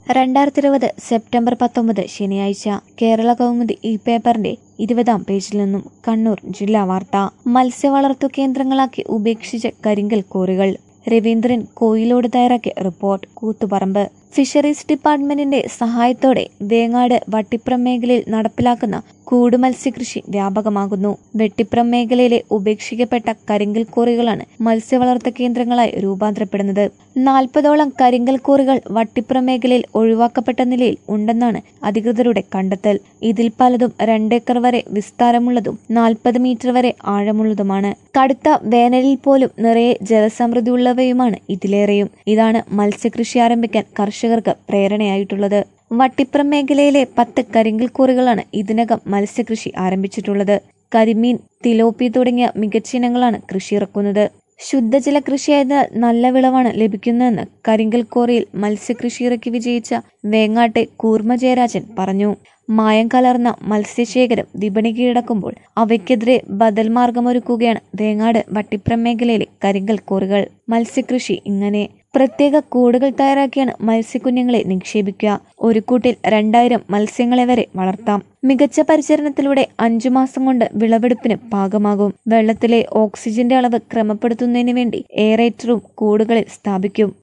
രണ്ടായിരത്തി ഇരുപത് സെപ്റ്റംബർ പത്തൊമ്പത് ശനിയാഴ്ച കേരള കൗമുദി ഈ പേപ്പറിന്റെ ഇരുപതാം പേജിൽ നിന്നും കണ്ണൂർ ജില്ലാ വാർത്ത മത്സ്യവളർത്തു കേന്ദ്രങ്ങളാക്കി ഉപേക്ഷിച്ച കരിങ്കൽ കോറികൾ രവീന്ദ്രൻ കോയിലോട് തയ്യാറാക്കിയ റിപ്പോർട്ട് കൂത്തുപറമ്പ് ഫിഷറീസ് ഡിപ്പാർട്ട്മെന്റിന്റെ സഹായത്തോടെ വേങ്ങാട് വട്ടിപ്രം മേഖലയിൽ നടപ്പിലാക്കുന്ന കൂടുമത്സ്യകൃഷി വ്യാപകമാകുന്നു വെട്ടിപ്രം മേഖലയിലെ ഉപേക്ഷിക്കപ്പെട്ട കരിങ്കൽ കോറികളാണ് മത്സ്യവളർത്ത കേന്ദ്രങ്ങളായി രൂപാന്തരപ്പെടുന്നത് നാൽപ്പതോളം കരിങ്കൽ കോറികൾ വട്ടിപ്രം മേഖലയിൽ ഒഴിവാക്കപ്പെട്ട നിലയിൽ ഉണ്ടെന്നാണ് അധികൃതരുടെ കണ്ടെത്തൽ ഇതിൽ പലതും രണ്ടേക്കർ വരെ വിസ്താരമുള്ളതും നാൽപ്പത് മീറ്റർ വരെ ആഴമുള്ളതുമാണ് കടുത്ത വേനലിൽ പോലും നിറയെ ജലസമൃദ്ധിയുള്ളവയുമാണ് ഇതിലേറെയും ഇതാണ് മത്സ്യകൃഷി ആരംഭിക്കാൻ കർഷകർക്ക് പ്രേരണയായിട്ടുള്ളത് വട്ടിപ്രം മേഖലയിലെ പത്ത് കരിങ്കൽ കോറികളാണ് ഇതിനകം മത്സ്യകൃഷി ആരംഭിച്ചിട്ടുള്ളത് കരിമീൻ തിലോപ്പി തുടങ്ങിയ മികച്ച ഇനങ്ങളാണ് കൃഷി ഇറക്കുന്നത് ശുദ്ധജല കൃഷിയായതിനാൽ നല്ല വിളവാണ് ലഭിക്കുന്നതെന്ന് കരിങ്കൽ കോറിയിൽ മത്സ്യകൃഷി ഇറക്കി വിജയിച്ച വേങ്ങാട്ടെ കൂർമ്മ ജയരാജൻ പറഞ്ഞു മായം കലർന്ന മത്സ്യശേഖരം വിപണി കീഴടക്കുമ്പോൾ അവയ്ക്കെതിരെ ബദൽ മാർഗമൊരുക്കുകയാണ് വേങ്ങാട് വട്ടിപ്രം മേഖലയിലെ കരിങ്കൽ കോറികൾ മത്സ്യകൃഷി ഇങ്ങനെ പ്രത്യേക കൂടുകൾ തയ്യാറാക്കിയാണ് മത്സ്യക്കുഞ്ഞുങ്ങളെ നിക്ഷേപിക്കുക ഒരു കൂട്ടിൽ രണ്ടായിരം മത്സ്യങ്ങളെ വരെ വളർത്താം മികച്ച പരിചരണത്തിലൂടെ അഞ്ചു മാസം കൊണ്ട് വിളവെടുപ്പിന് പാകമാകും വെള്ളത്തിലെ ഓക്സിജന്റെ അളവ് ക്രമപ്പെടുത്തുന്നതിന് വേണ്ടി എയറേറ്ററും കൂടുകളിൽ സ്ഥാപിക്കും